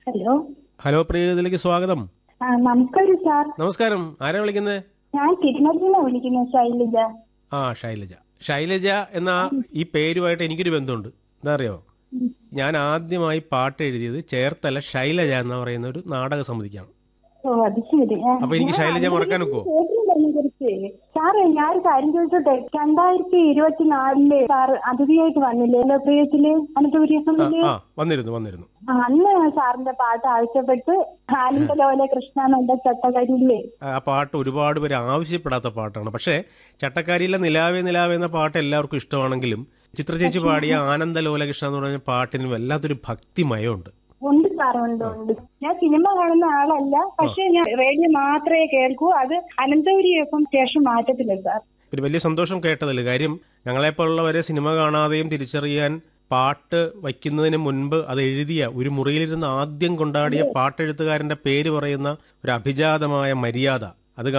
Hello hello പ്രിയതിലേക്ക് സ്വാഗതം ആ നമസ്കാരം സാർ നമസ്കാരം ആരാ വിളിക്കുന്നത് ഞാൻ തിരുനെല്ലിന്നാ വിളിക്കുന്നത് ശൈലജ ആ ശൈലജ ശൈലജ എന്ന ആ ഈ പേരുമായിട്ട് എനിക്കൊരു ബന്ധമുണ്ട് എന്താ അറിയോ ഞാൻ ആദ്യമായി പാട്ട് എഴുതിയത് ചേർത്തല ശൈലജ എന്ന് പറയുന്ന ഒരു നാടക സമിതിക്കാണ് ഓ അത് ശരി ആ, അപ്പൊ എനിക്ക് ഞാൻ ശൈലജ മറക്കാൻ ഒക്കുവോ? കേട്ടില്ല അതിനെക്കുറിച്ച്. സാറേ ഞാൻ ഒരു കാര്യം ചോദിച്ചോട്ടെ രണ്ടായിരത്തി ഇരുപത്തിനാലില് സാർ അതിഥിയായിട്ട് വന്നില്ലേ ലോപ്രിയത്തില് അനന്തപുരി ആ സമിതി ആ വന്നിരുന്നു വന്നിരുന്നു അന്ന് സാറിന്റെ പാട്ട് ആവശ്യപ്പെട്ട് ആനന്ദലോല കൃഷ്ണ എന്നുള്ള ചട്ടകരിയില്ലേ ആ പാട്ട് ഒരുപാട് പേര് ആവശ്യപ്പെടാത്ത പാട്ടാണ് പക്ഷേ ചട്ടക്കാരിയിലെ നിലാവേ നിലാവേ എന്ന പാട്ട് എല്ലാവർക്കും ഇഷ്ടമാണെങ്കിലും ചിത്രചേച്ചി പാടിയ ആനന്ദലോലകൃഷ്ണ എന്ന് പറഞ്ഞ പാട്ടിന് വല്ലാത്തൊരു ഭക്തിമയമുണ്ട് ഉണ്ട് സാർ ഉണ്ട് ഉണ്ട് ഞാൻ സിനിമ കാണുന്ന ആളല്ല പക്ഷെ ഞാൻ റേഡിയോ മാത്രമേ കേൾക്കൂ അത് അനന്തപുരി എഫ് ശേഷം മാറ്റത്തില്ല സാർ ഒരു വലിയ സന്തോഷം കേട്ടതിൽ കാര്യം ഞങ്ങളെപ്പോലുള്ളവരെ സിനിമ കാണാതെയും തിരിച്ചറിയാൻ പാട്ട് വയ്ക്കുന്നതിന് മുൻപ് അത് എഴുതിയ ഒരു മുറിയിലിരുന്ന് ആദ്യം കൊണ്ടാടിയ പാട്ടെഴുത്തുകാരന്റെ പേര് പറയുന്ന ഒരു അഭിജാതമായ മര്യാദ